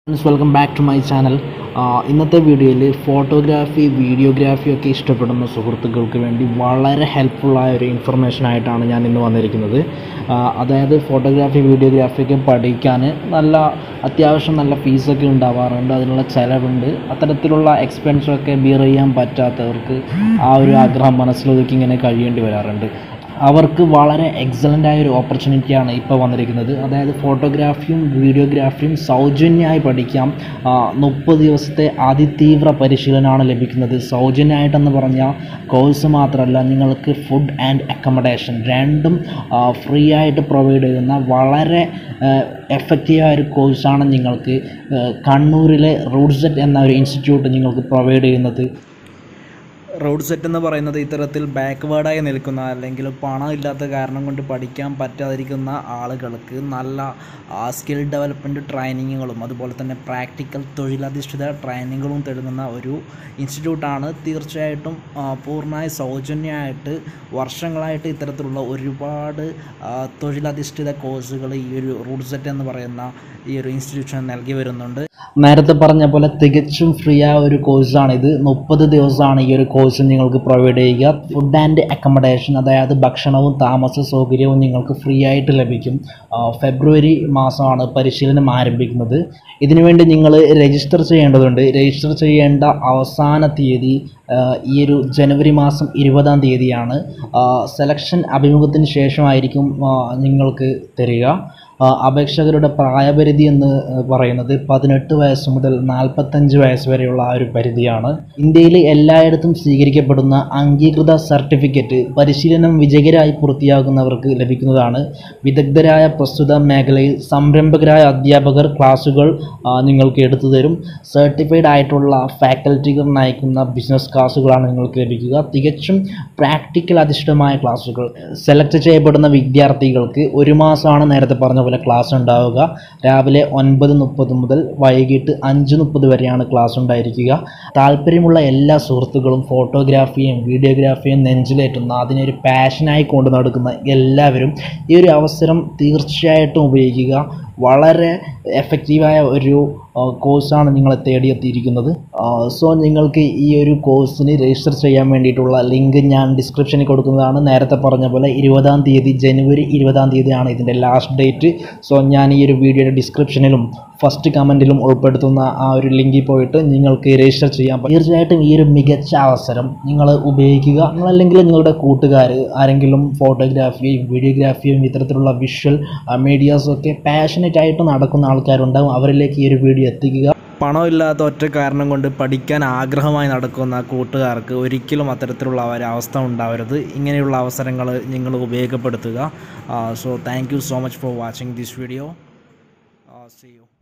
friends welcome back to my channel ഇന്നത്തെ വീഡിയോയിൽ photography videography ഒക്കെ ഇഷ്ടപ്പെടുന്ന സുഹൃത്തുക്കൾക്ക് വേണ്ടി വളരെ ഹെൽപ്ഫുള്ളായ ഒരു ഇൻഫർമേഷൻ ആയിട്ടാണ് ഞാൻ ഇന്ന് വന്നിരിക്കുന്നത് ആ, അതായത് ഫോട്ടോഗ്രാഫി വീഡിയോഗ്രാഫി ഒക്കെ പഠിക്കാൻ നല്ല അത്യാവശ്യം നല്ല ഫീസൊക്കെ ഉണ്ടാവാറുണ്ട് അതിനുള്ള ചിലവുണ്ട് അത്തരത്തിലുള്ള എക്സ്പെൻസൊക്കെ ബിയർ ചെയ്യാൻ പറ്റാത്തവർക്ക് ആ ഒരു ആഗ്രഹം മനസ്സിലൊതുക്കി ഇങ്ങനെ കഴിയേണ്ടി വരാറുണ്ട് അവർക്ക് വളരെ എക്സലൻ്റ് ആയ ഒരു ഓപ്പർച്യൂണിറ്റിയാണ് ഇപ്പോൾ വന്നിരിക്കുന്നത് അതായത് ഫോട്ടോഗ്രാഫിയും വീഡിയോഗ്രാഫിയും സൗജന്യമായി പഠിക്കാം മുപ്പത് ദിവസത്തെ അതിതീവ്ര പരിശീലനമാണ് ലഭിക്കുന്നത് സൗജന്യമായിട്ടെന്ന് പറഞ്ഞാൽ കോഴ്സ് മാത്രമല്ല നിങ്ങൾക്ക് ഫുഡ് ആൻഡ് അക്കമഡേഷൻ രണ്ടും ഫ്രീ ആയിട്ട് പ്രൊവൈഡ് ചെയ്യുന്ന വളരെ എഫക്റ്റീവായ ഒരു കോഴ്സാണ് നിങ്ങൾക്ക് ആ, കണ്ണൂരിലെ റൂട്ട്സെറ്റ് എന്ന ഒരു ഇൻസ്റ്റിറ്റ്യൂട്ട് നിങ്ങൾക്ക് പ്രൊവൈഡ് ചെയ്യുന്നത് റോഡ് സെറ്റ് എന്ന് പറയുന്നത് ഇത്തരത്തിൽ ബാക്ക്വേർഡായി നിൽക്കുന്ന അല്ലെങ്കിൽ പണം ഇല്ലാത്ത കാരണം കൊണ്ട് പഠിക്കാൻ പറ്റാതിരിക്കുന്ന ആളുകൾക്ക് നല്ല സ്കിൽ ഡെവലപ്മെൻറ്റ് ട്രെയിനിങ്ങുകളും അതുപോലെ തന്നെ പ്രാക്ടിക്കൽ തൊഴിലധിഷ്ഠിത ട്രെയിനിങ്ങുകളും തരുന്ന ഒരു ഇൻസ്റ്റിറ്റ്യൂട്ടാണ് തീർച്ചയായിട്ടും ആ, പൂർണ്ണമായി സൗജന്യമായിട്ട് വർഷങ്ങളായിട്ട് ഇത്തരത്തിലുള്ള ഒരുപാട് ആ, തൊഴിലധിഷ്ഠിത കോഴ്സുകൾ ഈ ഒരു റൂട്ട് സെറ്റ് എന്ന് പറയുന്ന ഈ ഒരു ഇൻസ്റ്റിറ്റ്യൂഷൻ നൽകി വരുന്നുണ്ട് നേരത്തെ പറഞ്ഞ പോലെ തികച്ചും ഫ്രീ ആയ ഒരു കോഴ്സാണിത് മുപ്പത് ദിവസമാണ് ഈ ഒരു കോഴ്സ് നിങ്ങൾക്ക് പ്രൊവൈഡ് ചെയ്യുക ഫുഡ് ആൻഡ് അക്കമഡേഷൻ അതായത് ഭക്ഷണവും താമസ സൗകര്യവും നിങ്ങൾക്ക് ഫ്രീ ആയിട്ട് ലഭിക്കും ആ, ഫെബ്രുവരി മാസമാണ് പരിശീലനം ആരംഭിക്കുന്നത് ഇതിനുവേണ്ടി നിങ്ങൾ രജിസ്റ്റർ ചെയ്യേണ്ടതുണ്ട് രജിസ്റ്റർ ചെയ്യേണ്ട അവസാന തീയതി ആ, ഈ ഒരു ജനുവരി മാസം ഇരുപതാം തീയതിയാണ് സെലക്ഷൻ അഭിമുഖത്തിന് ശേഷമായിരിക്കും ആ, നിങ്ങൾക്ക് തരിക ആ, അപേക്ഷകരുടെ പ്രായപരിധി എന്ന് പറയുന്നത് പതിനെട്ട് വയസ്സ് മുതൽ നാൽപ്പത്തഞ്ച് വയസ്സ് വരെയുള്ള ആ ഒരു പരിധിയാണ് ഇന്ത്യയിൽ എല്ലായിടത്തും സ്വീകരിക്കപ്പെടുന്ന അംഗീകൃത സർട്ടിഫിക്കറ്റ് പരിശീലനം വിജയകരമായി പൂർത്തിയാകുന്നവർക്ക് ലഭിക്കുന്നതാണ് വിദഗ്ധരായ പ്രസ്തുത മേഖലയിൽ സംരംഭകരായ അധ്യാപകർ ക്ലാസുകൾ ആ, നിങ്ങൾക്ക് എടുത്തു തരും സർട്ടിഫൈഡ് ആയിട്ടുള്ള ഫാക്കൽറ്റികൾ നയിക്കുന്ന ബിസിനസ് ക്ലാസ്സുകളാണ് നിങ്ങൾക്ക് ലഭിക്കുക തികച്ചും പ്രാക്ടിക്കൽ അധിഷ്ഠിതമായ ക്ലാസ്സുകൾ സെലക്ട് ചെയ്യപ്പെടുന്ന വിദ്യാർത്ഥികൾക്ക് ഒരു മാസമാണ് നേരത്തെ പറഞ്ഞ പോലെ ക്ലാസ് ഉണ്ടാവുക രാവിലെ ഒൻപത് മുപ്പത് മുതൽ വൈകിട്ട് അഞ്ച് മുപ്പത് വരെയാണ് ക്ലാസ് ഉണ്ടായിരിക്കുക താല്പര്യമുള്ള എല്ലാ സുഹൃത്തുക്കളും ഫോട്ടോഗ്രാഫിയും വീഡിയോഗ്രാഫിയും നെഞ്ചിലേറ്റുന്ന അതിനെ ഒരു പാഷനായി കൊണ്ടു നടക്കുന്ന എല്ലാവരും ഈ ഒരു അവസരം തീർച്ചയായിട്ടും ഉപയോഗിക്കുക വളരെ എഫക്റ്റീവായ ഒരു ആ, കോഴ്സാണ് നിങ്ങളെ തേടിയെത്തിയിരിക്കുന്നത് സോ നിങ്ങൾക്ക് ഈ ഒരു കോഴ്സിന് രജിസ്റ്റർ ചെയ്യാൻ വേണ്ടിയിട്ടുള്ള ലിങ്ക് ഞാൻ ഡിസ്ക്രിപ്ഷനിൽ കൊടുക്കുന്നതാണ് നേരത്തെ പറഞ്ഞ പോലെ ഇരുപതാം തീയതി ജനുവരി ഇരുപതാം തീയതിയാണ് ഇതിൻ്റെ ലാസ്റ്റ് ഡേറ്റ് സോ ഞാൻ ഈ ഒരു വീഡിയോയുടെ ഡിസ്ക്രിപ്ഷനിലും ഫസ്റ്റ് കമൻറ്റിലും ഉൾപ്പെടുത്തുന്ന ആ ഒരു ലിങ്കിൽ പോയിട്ട് നിങ്ങൾക്ക് രജിസ്റ്റർ ചെയ്യാൻ പറ്റും തീർച്ചയായിട്ടും ഈ ഒരു മികച്ച അവസരം നിങ്ങൾ ഉപയോഗിക്കുക നിങ്ങളല്ലെങ്കിൽ നിങ്ങളുടെ കൂട്ടുകാർ ആരെങ്കിലും ഫോട്ടോഗ്രാഫിയും വീഡിയോഗ്രാഫിയും ഇത്തരത്തിലുള്ള വിഷ്വൽ മീഡിയാസൊക്കെ പാഷനറ്റ് ആയിട്ട് നടക്കുന്ന ആൾക്കാരുണ്ടാകും അവരിലേക്ക് ഈ ഒരു വീഡിയോ എത്തിക്കുക പണമില്ലാത്ത ഒറ്റ കാരണം കൊണ്ട് പഠിക്കാൻ ആഗ്രഹമായി നടക്കുന്ന കൂട്ടുകാർക്ക് ഒരിക്കലും അത്തരത്തിലുള്ള ഒരു അവസ്ഥ ഉണ്ടാവരുത് ഇങ്ങനെയുള്ള അവസരങ്ങൾ നിങ്ങൾ ഉപയോഗപ്പെടുത്തുക so thank you so much for watching this video see U